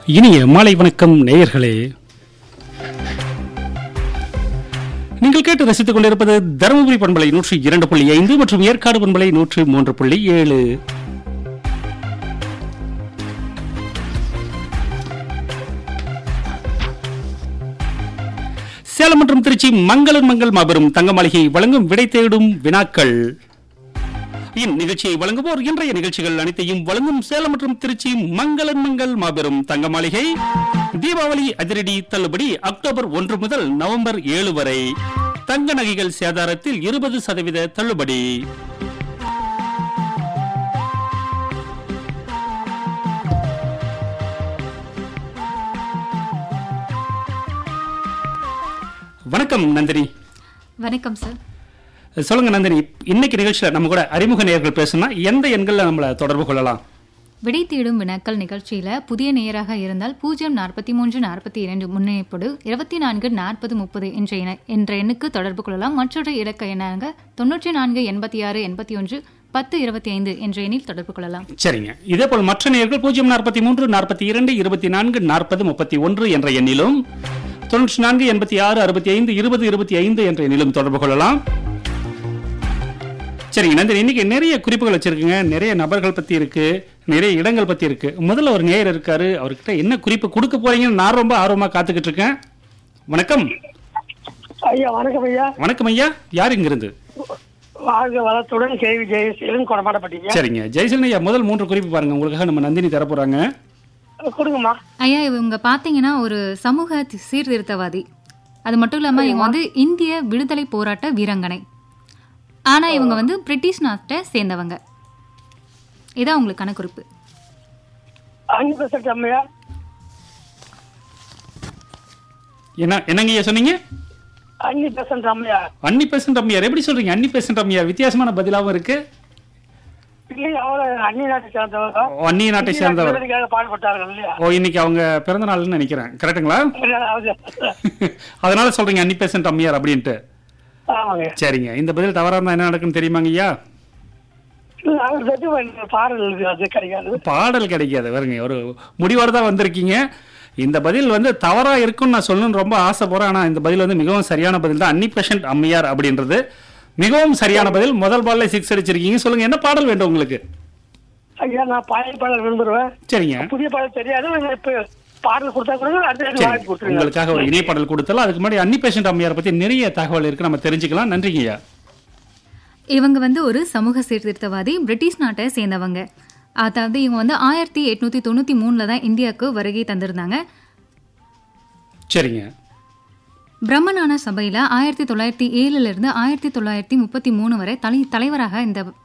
இனிய மாலை வணக்கம் நேயர்களே நீங்கள் கேட்டு ரசித்துக் கொண்டிருப்பது தருமபுரி பண்பலை நூற்றி இரண்டு புள்ளி ஐந்து மற்றும் ஏற்காடு பண்பலை நூற்று மூன்று புள்ளி ஏழு சேலம் மற்றும் திருச்சி மங்களன் மங்கள் மாபெரும் தங்க மாளிகை வழங்கும் விடை தேடும் வினாக்கள் இந்நிகழ்ச்சியை வழங்குவோர் இன்றைய நிகழ்ச்சிகள் அனைத்தையும் வழங்கும் சேலம் மற்றும் திருச்சி மங்களன் மங்கள் மாபெரும் தங்க மாளிகை தீபாவளி அதிரடி தள்ளுபடி அக்டோபர் ஒன்று முதல் நவம்பர் ஏழு வரை தங்க நகைகள் சேதாரத்தில் இருபது சதவீத தள்ளுபடி வணக்கம் நந்தினி வணக்கம் சார் சொல்லுங்க நந்தினி இன்னைக்கு நிகழ்ச்சியில நம்ம கூட அறிமுக நேயர்கள் பேசுனா எந்த எண்கள்ல நம்மள தொடர்பு கொள்ளலாம் விடை தேடும் வினாக்கள் நிகழ்ச்சியில புதிய நேயராக இருந்தால் பூஜ்ஜியம் நாற்பத்தி மூன்று நாற்பத்தி இரண்டு முன்னிணைப்போடு இருபத்தி நான்கு நாற்பது முப்பது என்ற என- என்ற எண்ணுக்கு தொடர்பு கொள்ளலாம் மற்றொரு இலக்க எண்ணாக தொன்னூற்றி நான்கு எண்பத்தி ஆறு எண்பத்தி ஒன்று பத்து இருபத்தி ஐந்து என்ற எண்ணில் தொடர்பு கொள்ளலாம் சரிங்க இதே போல் மற்ற நேயர்கள் பூஜ்ஜியம் நாற்பத்தி மூன்று நாற்பத்தி இரண்டு இருபத்தி நான்கு நாற்பது முப்பத்தி ஒன்று என்ற எண்ணிலும் தொன்னூற்றி நான்கு எண்பத்தி ஆறு அறுபத்தி ஐந்து இருபது இருபத்தி ஐந்து என்ற எண்ணிலும் தொடர்பு கொள்ளலாம் சரிங்க நந்தினி இன்னைக்கு நிறைய குறிப்புகள் வச்சிருக்குங்க நிறைய நபர்கள் பத்தி இருக்கு நிறைய இடங்கள் பத்தி இருக்கு முதல்ல ஒரு நேயர் இருக்காரு அவர்கிட்ட என்ன குறிப்பு கொடுக்க போறீங்கன்னு நான் ரொம்ப ஆர்வமா காத்துக்கிட்டு இருக்கேன் வணக்கம் ஐயா வணக்கம் ஐயா வணக்கம் ஐயா யார் இங்கிருந்து வாழ்க வளத்துடன் கேள்வி ஜெயசீலன் கொடமாடப்பட்டீங்க சரிங்க ஜெயசன் ஐயா முதல் மூன்று குறிப்பு பாருங்க உங்களுக்காக நம்ம நந்தினி தர போறாங்க கொடுங்கம்மா ஐயா இவங்க பார்த்தீங்கன்னா ஒரு சமூக தி- சீர்திருத்தவாதி அது மட்டும் இல்லாம இவங்க வந்து இந்திய விடுதலை போராட்ட வீராங்கனை ஆனா இவங்க வந்து பிரிட்டிஷ் நாட்டை சேர்ந்தவங்க இதான் உங்களுக்கான குறிப்பு அஞ்சு பெர்சென்ட் அம்மையா என்ன என்னங்க ஐயா சொன்னீங்க அஞ்சு பெர்சென்ட் அம்மையா அன்னி பேசன்ட் அம்மையார் எப்படி சொல்றீங்க அன்னி பேசன்ட் அம்மையார் வித்தியாசமான பதிலாவும் இருக்கு இல்லையா அவரை அந்நிய நாட்டை சேர்ந்தவர் ஓ, அந்நிய நாட்டை சேர்ந்தவர் விடுதலைக்காக பாடுபட்டார்கள் இல்லையா ஓ இன்னைக்கு அவங்க பிறந்த நாள்னு நினைக்கிறேன் கரெக்ட்டுங்களா அது- அதனால சொல்றீங்க அன்னி பேசன்ட் அம்மையார் அப்படின்ட்டு ஆமாங்க சரிங்க இந்த பதில் தவறா இருந்தா என்ன நடக்குன்னு தெரியுமாங்க ஐயா இல்ல, அவர் தட்டு வந்து பாடல் இருக்கு, அது கிடைக்காது பாடல் கிடைக்காது வருங்க ஒரு முடிவோட தான் வந்திருக்கீங்க இந்த பதில் வந்து தவறா இருக்கும்னு நான் சொல்லணும்னு ரொம்ப ஆசைப்படுறேன் ஆனா இந்த பதில் வந்து மிகவும் சரியான பதில் தான் அன்னி பேஷண்ட் அம்மையார் அப்படின்றது மிகவும் சரியான பதில் முதல் பால்ல சிக்ஸ் அடிச்சிருக்கீங்க சொல்லுங்க என்ன பாடல் வேண்டும் உங்களுக்கு ஐயா நான் பழைய பாடல் விரும்புறேன் சரிங்க புதிய பாடல் தெரியாது நீங்க இப்ப பாடல் கொடுத்தா கூட அடுத்த சரி வாய்ப்பு கொடுத்துருங்க உங்களுக்காக ஒரு இணைய பாடல் கொடுத்தலாம் அதுக்கு முன்னாடி அன்னி பேஷண்ட் அம்மையார் பத்தி நிறைய தகவல் இருக்கு நம்ம தெரிஞ்சுக்கலாம் நன்றிங்க ஐயா இவங்க வந்து ஒரு சமூக சீர்திருத்தவாதி பிரிட்டிஷ் நாட்டை சேர்ந்தவங்க அதாவது இவங்க வந்து ஆயிரத்தி எட்நூத்தி தொண்ணூத்தி மூணுல தான் இந்தியாவுக்கு வருகை தந்திருந்தாங்க சரிங்க பிரம்மஞான சபையில ஆயிரத்தி தொள்ளாயிரத்தி ஏழுல இருந்து ஆயிரத்தி தொள்ளாயிரத்தி முப்பத்தி மூணு வரை தலை தலைவராக இந்த